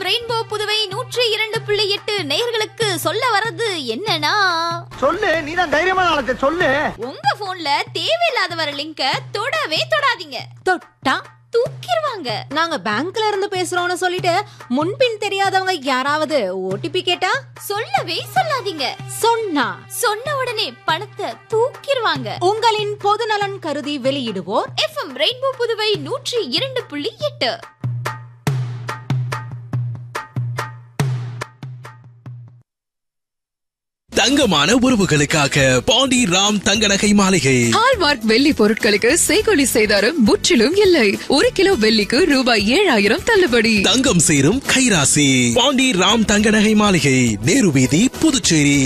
rainbow Puduvai நூற்றி இரண்டு புள்ளி எட்டு நேயர்களுக்கு சொல்ல வர்றது என்னன்னா சொல்லு நீ தான் தைரியமான ஆளத்தை சொல்லு உங்க போன்ல தேவையில்லாத வர லிங்க தொடவே தொடாதீங்க தொட்டா தூக்கிடுவாங்க நாங்க பேங்க்ல இருந்து பேசுறோம்னு சொல்லிட்டு முன்பின் தெரியாதவங்க யாராவது ஓடிபி கேட்டா சொல்லவே சொல்லாதீங்க சொன்னா சொன்ன உடனே பணத்தை தூக்கிடுவாங்க உங்களின் பொதுநலன் கருதி வெளியிடுவோர் எஃப்எம் ரெயின்போ புதுவை நூற்றி இரண்டு புள்ளி எட்டு தங்கமான உறவுகளுக்காக பாண்டி ராம் தங்க நகை மாளிகை ஹால்மார்க் வெள்ளி பொருட்களுக்கு செய்கொலி செய்தாரும் முற்றிலும் இல்லை ஒரு கிலோ வெள்ளிக்கு ரூபாய் ஏழாயிரம் தள்ளுபடி தங்கம் சேரும் கைராசி பாண்டி ராம் தங்க நகை மாளிகை நேரு வீதி புதுச்சேரி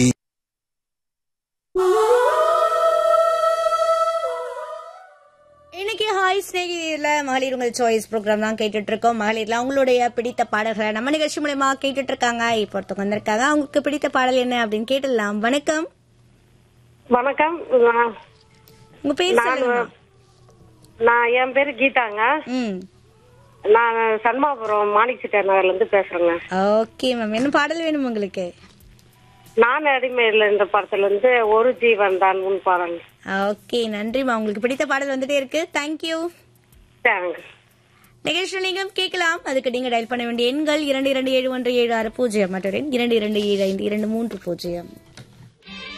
இன்னைக்கு ஹாய் ஸ்நேகிதியில மகளிர் உங்கள் சாய்ஸ் ப்ரோக்ராம் தான் கேட்டுட்டு இருக்கோம் மகளிர்ல அவங்களுடைய பிடித்த பாடல்களை நம்ம நிகழ்ச்சி மூலயமா கேட்டுட்டு இருக்காங்க இப்போ ஒருத்தவங்க வந்திருக்காங்க அவங்களுக்கு பிடித்த பாடல் என்ன அப்படின்னு கேட்டுடலாம் வணக்கம் வணக்கம் நான் உங்க பேர் நான் சொல்லுங்க நான் என் பேரு கீதாங்க ம் நான் சண்மாபுரம் மாணிக் சிட்டர் நகர்ல இருந்து பேசுறேங்க ஓகே மேம் என்ன பாடல் வேணும் உங்களுக்கு நான் அடிமையில இந்த படத்துல இருந்து ஒரு ஜீவன் தான் உன் பாடல் ஓகே நன்றிம்மா உங்களுக்கு பிடித்த பாடல் வந்துட்டே இருக்கு தேங்க்யூ தேங்க்ஸ் நிகழ்ச்சியில் நீங்கள் கேட்கலாம் அதுக்கு நீங்க டயல் பண்ண வேண்டிய எண்கள் இரண்டு இரண்டு ஏழு ஒன்று ஏழு ஆறு பூஜ்ஜியம் மற்றொரு எண் இரண்டு இரண்டு ஏழு ஐந்து இரண்டு மூன்று பூஜ்ஜியம்